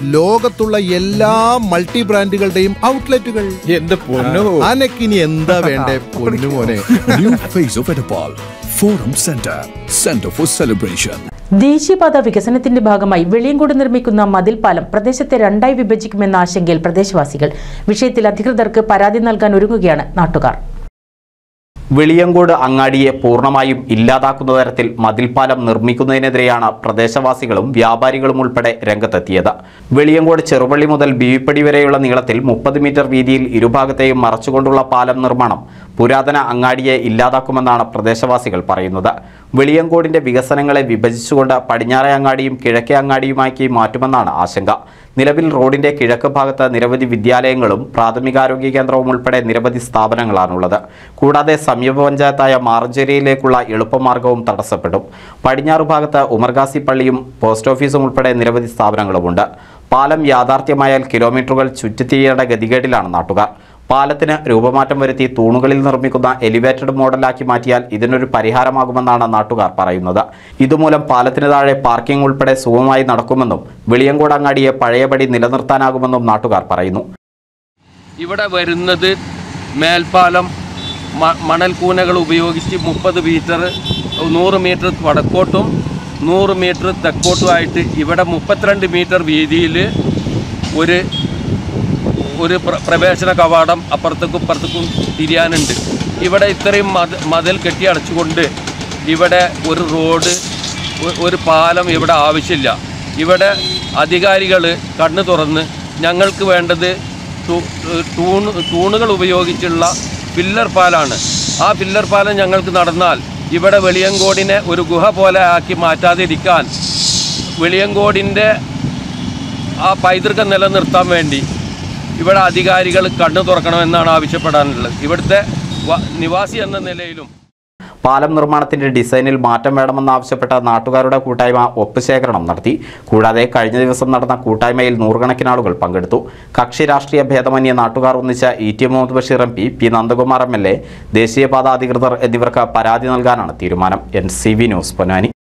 ലോകത്തുള്ള എല്ലാ മൾട്ടി ബ്രാൻഡുകളുടെയും ഔട്ട്ലെറ്റുകൾ എന്റെ പൊന്നോ അനക്കിനി എന്താ വേണ്ടേ പൊന്നുമോനെ New face of Edapal. Forum Center. Center for Celebration. ദേശീയപാത വികസനത്തിന്റെ ഭാഗമായി വെളിയങ്കോട് നിർമ്മിക്കുന്ന മതിൽ പാലം പ്രദേശത്തെ രണ്ടായി വിഭജിക്കുമെന്ന ആശങ്കയിൽ പ്രദേശവാസികൾ വിഷയത്തിൽ അധികൃതർക്ക് പരാതി നൽകാൻ ഒരുങ്ങുകയാണ് നാട്ടുകാർ വെളിയങ്കോട് അങ്ങാടിയെ പൂർണ്ണമായും ഇല്ലാതാക്കുന്ന തരത്തിൽ മതിൽപ്പാലം നിർമ്മിക്കുന്നതിനെതിരെയാണ് പ്രദേശവാസികളും വ്യാപാരികളും ഉൾപ്പെടെ രംഗത്തെത്തിയത് വെളിയങ്കോട് ചെറുപള്ളി മുതൽ ബീവിപ്പടി വരെയുള്ള നീളത്തിൽ മുപ്പത് മീറ്റർ വീതിയിൽ ഇരുഭാഗത്തെയും മറച്ചുകൊണ്ടുള്ള പാലം നിർമ്മാണം പുരാതന അങ്ങാടിയെ ഇല്ലാതാക്കുമെന്നാണ് പ്രദേശവാസികൾ പറയുന്നത് വെളിയങ്കോടിന്റെ വികസനങ്ങളെ വിഭജിച്ചുകൊണ്ട് പടിഞ്ഞാറെ അങ്ങാടിയും കിഴക്കേ അങ്ങാടിയുമാക്കി മാറ്റുമെന്നാണ് ആശങ്ക നിലവിൽ റോഡിന്റെ കിഴക്ക് ഭാഗത്ത് നിരവധി വിദ്യാലയങ്ങളും പ്രാഥമികാരോഗ്യ കേന്ദ്രവും ഉൾപ്പെടെ നിരവധി സ്ഥാപനങ്ങളാണുള്ളത് കൂടാതെ സമീപ പഞ്ചായത്തായ മാർജരിയിലേക്കുള്ള എളുപ്പമാർഗവും തടസ്സപ്പെടും പടിഞ്ഞാറ് ഭാഗത്ത് ഉമർഗാസി പള്ളിയും പോസ്റ്റ് ഓഫീസും ഉൾപ്പെടെ നിരവധി സ്ഥാപനങ്ങളുമുണ്ട് പാലം യാഥാർത്ഥ്യമായാൽ കിലോമീറ്ററുകൾ ചുറ്റിത്തിരിയേണ്ട ഗതികേടിലാണ് നാട്ടുകാർ പാലത്തിന് രൂപമാറ്റം വരുത്തി തൂണുകളിൽ നിർമ്മിക്കുന്ന എലിവേറ്റഡ് മോഡലാക്കി മാറ്റിയാൽ ഇതിനൊരു പരിഹാരമാകുമെന്നാണ് നാട്ടുകാർ പറയുന്നത് ഇതുമൂലം പാലത്തിന് താഴെ പാർക്കിംഗ് ഉൾപ്പെടെ സുഗമമായി നടക്കുമെന്നും വെളിയങ്കോട് അങ്ങാടിയെ പഴയപടി നിലനിർത്താനാകുമെന്നും നാട്ടുകാർ പറയുന്നു ഇവിടെ വരുന്നത് മേൽപ്പാലം മ- മണൽക്കൂനകൾ ഉപയോഗിച്ച് മുപ്പത് മീറ്റർ നൂറ് മീറ്റർ വടക്കോട്ടും നൂറ് മീറ്റർ തെക്കോട്ടുമായിട്ട് ഇവിടെ മുപ്പത്തിരണ്ട് മീറ്റർ വീതിയിൽ ഒരു ഒരു പ്ര- പ്രവേശന കവാടം അപ്പുറത്തേക്കും ഇപ്പുറത്തേക്കും തിരിയാനുണ്ട് ഇവിടെ ഇത്രയും മത മതിൽ കെട്ടി അടച്ചുകൊണ്ട് ഇവിടെ ഒരു റോഡ് ഒ- ഒരു പാലം ഇവിടെ ആവശ്യമില്ല ഇവിടെ അധികാരികൾ കണ്ണു തുറന്ന് ഞങ്ങൾക്ക് വേണ്ടത് തു- തൂണ് തൂണുകൾ ഉപയോഗിച്ചുള്ള പില്ലർ പാലാണ് ആ പില്ലർ പാലം ഞങ്ങൾക്ക് നടന്നാൽ ഇവിടെ വെളിയങ്കോടിനെ ഒരു ഗുഹ പോലെ ആക്കി മാറ്റാതിരിക്കാൻ വെളിയങ്കോടിൻ്റെ ആ പൈതൃകം നിലനിർത്താൻ വേണ്ടി ഇവിടെ അധികാരികൾ കണ്ണു തുറക്കണമെന്നാണ് ആവശ്യപ്പെടാനുള്ളത് ഇവിടുത്തെ വ- നിവാസി എന്ന നിലയിലും പാലം നിർമ്മാണത്തിന്റെ ഡിസൈനിൽ മാറ്റം വേണമെന്നാവശ്യപ്പെട്ട നാട്ടുകാരുടെ കൂട്ടായ്മ ഒപ്പ് ശേഖരണം നടത്തി കൂടാതെ കഴിഞ്ഞ ദിവസം നടന്ന കൂട്ടായ്മയിൽ നൂറുകണക്കിന് ആളുകൾ പങ്കെടുത്തു കക്ഷി രാഷ്ട്രീയ ഭേദമന്യേ നാട്ടുകാർ ഒന്നിച്ച E T Muhammad Basheer M P P Nandakumar M L A ദേശീയപാത അധികൃതർ എന്നിവർക്ക് പരാതി നൽകാനാണ് തീരുമാനം N C V news Ponnani